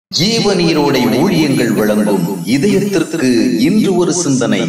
ஜீவநீரோடை ஊழியங்கள் வழங்கும் இதயத்திற்கு இன்று ஒரு சிந்தனை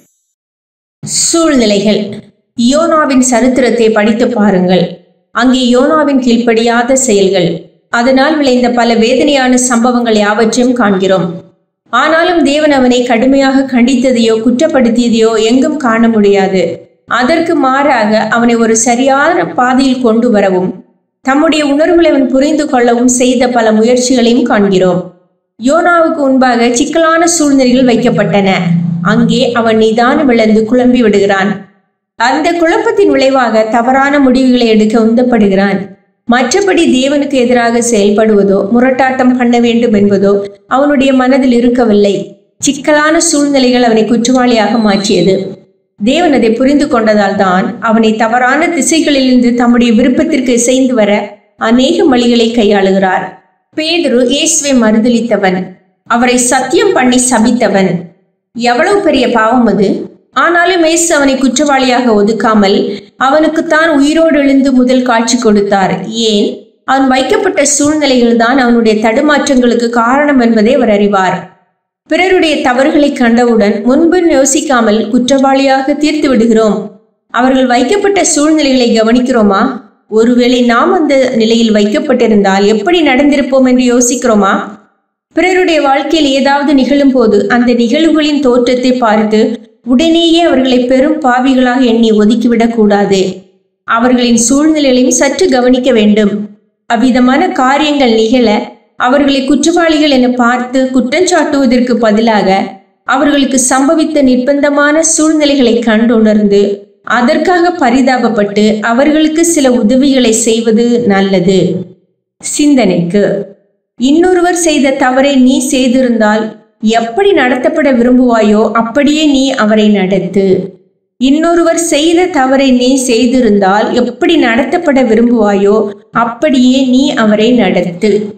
சூழ்நிலைகள் யோனாவின் சரித்திரத்தை படித்து பாருங்கள் அங்கே யோனாவின் கீழ்ப்படியாத செயல்கள் அதனால் விளைந்த பல வேதனையான சம்பவங்கள் யாவற்றையும் காண்கிறோம் ஆனாலும் தேவன் அவனை கடுமையாக கண்டித்ததையோ குற்றப்படுத்தியதையோ எங்கும் காண முடியாது அதற்கு மாறாக அவனை ஒரு சரியான பாதையில் கொண்டு வரவும் தம்முடைய உணர்வுகளை அவன் புரிந்து கொள்ளவும் செய்த பல முயற்சிகளையும் காண்கிறோம் யோனாவுக்கு முன்பாக சிக்கலான சூழ்நிலைகள் வைக்கப்பட்டன அங்கே அவன் நிதானம் இழந்து குழம்பி விடுகிறான் அந்த குழப்பத்தின் விளைவாக தவறான முடிவுகளை எடுக்க உந்தப்படுகிறான் மற்றபடி தேவனுக்கு எதிராக செயல்படுவதோ முரட்டாட்டம் பண்ண வேண்டும் என்பதோ அவனுடைய மனதில் இருக்கவில்லை சிக்கலான சூழ்நிலைகள் அவனை குற்றவாளியாக மாற்றியது தேவன் அதை புரிந்து கொண்டதால் தான் அவனை தவறான திசைகளிலிருந்து தம்முடைய விருப்பத்திற்கு இசைந்து வர அநேக வழிகளை கையாளுகிறார் பேதுரு இயேசுவை மறுதலித்தவன் அவரை சத்தியம் பண்ணி சபித்தவன் எவ்வளவு பெரிய பாவம் அது ஆனாலும் இயேசு அவனை குற்றவாளியாக ஒதுக்காமல் அவனுக்குத்தான் உயிரோடு எழுந்து முதல் காட்சி கொடுத்தார் ஏன் அவன் வைக்கப்பட்ட சூழ்நிலைகள் தான் அவனுடைய தடுமாற்றங்களுக்கு காரணம் என்பதை அவர் அறிவார் பிறருடைய தவறுகளை கண்டவுடன் முன்பு யோசிக்காமல் குற்றவாளியாக தீர்த்து விடுகிறோம் அவர்கள் வைக்கப்பட்ட சூழ்நிலைகளை கவனிக்கிறோமா ஒருவேளை நாம் அந்த நிலையில் வைக்கப்பட்டிருந்தால் எப்படி நடந்திருப்போம் என்று யோசிக்கிறோமா பிறருடைய வாழ்க்கையில் ஏதாவது நிகழும் போது அந்த நிகழ்வுகளின் தோற்றத்தை பார்த்து உடனேயே அவர்களை பெரும் பாவிகளாக எண்ணி ஒதுக்கிவிடக் கூடாது அவர்களின் சூழ்நிலைகளையும் சற்று கவனிக்க வேண்டும் அவ்விதமான காரியங்கள் நிகழ அவர்களை குற்றவாளிகள் என பார்த்து குற்றஞ்சாட்டுவதற்கு பதிலாக அவர்களுக்கு சம்பவித்த நிர்பந்தமான சூழ்நிலைகளை கண்டுணர்ந்து அதற்காக பரிதாபப்பட்டு அவர்களுக்கு சில உதவிகளை செய்வது நல்லது சிந்தனைக்கு இன்னொருவர் செய்த தவறை நீ செய்திருந்தால் எப்படி நடத்தப்பட விரும்புவாயோ அப்படியே நீ அவரை நடத்து இன்னொருவர் செய்த தவறை நீ செய்திருந்தால் எப்படி நடத்தப்பட விரும்புவாயோ அப்படியே நீ அவரை நடத்து